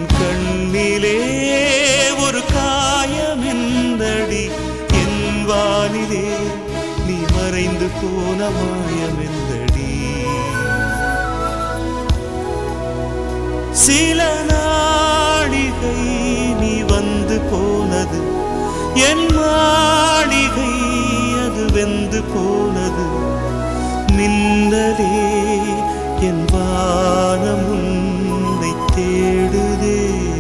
என் கண்ணிலே ஒரு காயமெந்தடி என் வானிலே நீ மறைந்து போன மாயமெந்தடி சில நாழிகை நீ வந்து போனது என் மாளிகை அது வெந்து போனது நின்றதே என் வானம் உன்னை தேடுதே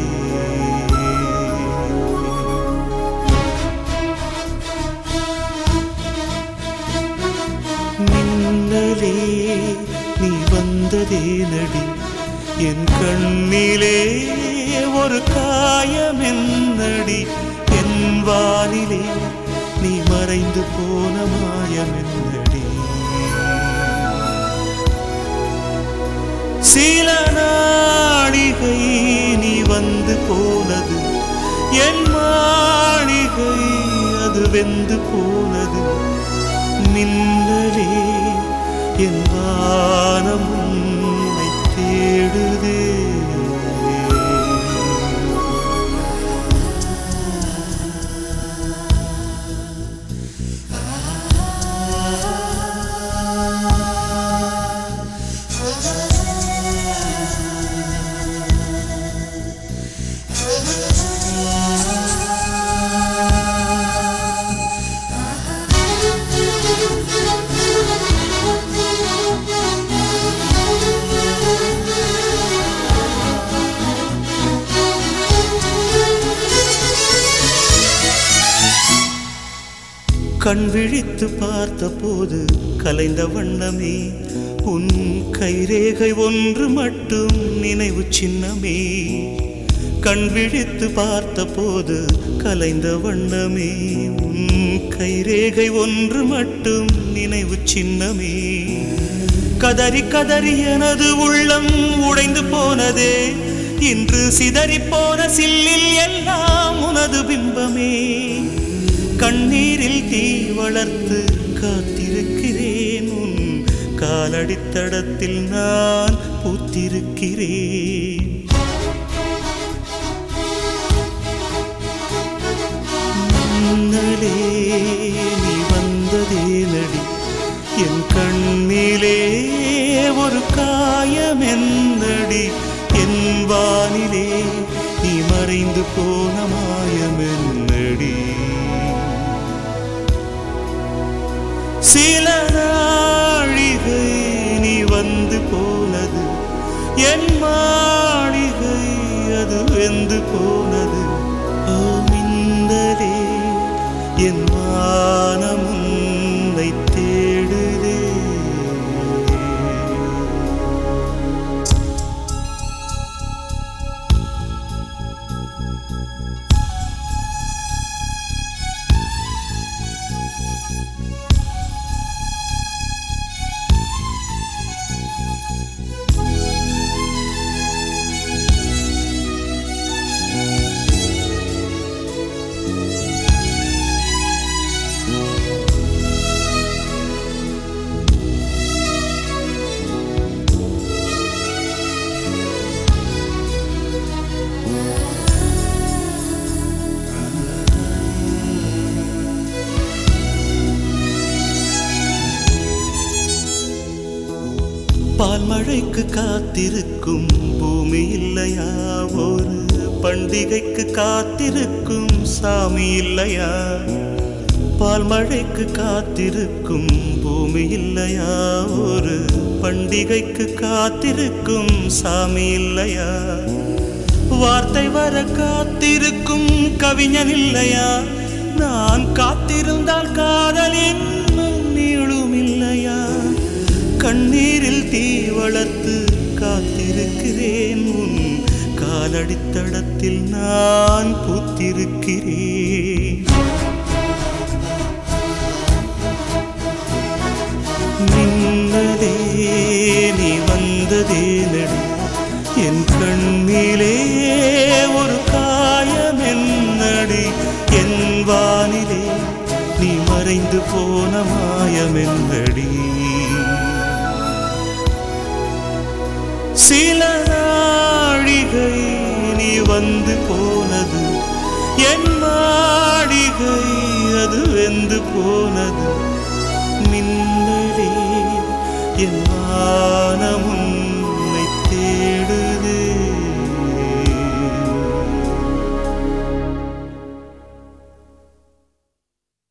மின்னலே நீ வந்ததே நடி என் கண்ணிலே ஒரு காயம் என்னடி என் வானிலே நீ மறைந்து போன மாயம் என்னடி சில நாழிகை நீ வந்து போனது என் மாளிகை அது வெந்து போனது மின்னலே என் வானம் உன்னை தேடுதே கண் விழித்து பார்த்தபோது கலைந்த வண்ணமே உன் கைரேகை ஒன்று மட்டும் நினைவு சின்னமே கண் விழித்து பார்த்தபோது கலைந்த வண்ணமே உன் கைரேகை ஒன்று மட்டும் நினைவு சின்னமே கதறி கதறி எனது உள்ளம் உடைந்து போனதே இன்று சிதறி போன சில்லில் எல்லாம் உனது பிம்பமே கண்ணீரில் தீ வளர்த்து காத்திருக்கிறேன் உன் காலடித்தடத்தில் நான் பூத்திருக்கிறேன் முன்னலே நீ வந்ததே நடி என் கண்ணிலே ஒரு காயம் என்னடி என் வானிலே நீ மறைந்து போன மாயம் என்னடி சில நாழிகை நீ வந்து போனது என் மாளிகை அது வெந்து போனது ஓ மின்னலே என் வானம் உன்னை தேடுதே பால் மழைக்கு காத்திருக்கும் பூமி இல்லையா ஒரு பண்டிகைக்கு காத்திருக்கும் சாமி இல்லையா பால் மழைக்கு காத்திருக்கும் பூமி இல்லையா ஒரு பண்டிகைக்கு காத்திருக்கும் சாமி இல்லையா வார்த்தை வர காத்திருக்கும் கவிஞன் இல்லையா நான் காத்திருந்தால் காதல் இன்னும் நீளும் இல்லையா கண்ணீரில் தீ வளர்த்து காத்திருக்கிறேன் உன் காலடித்தடத்தில் நான் பூத்திருக்கிறேன் நின்னதே நீ வந்ததே நடி என் கண்ணிலே ஒரு காயம் என்னடி என் வானிலே நீ மறைந்து போன மாயம் என்னடி சில நாழிகை நீ வந்து போனது என் மாளிகை அது வெந்து போனது மின்னலே என் வானமும்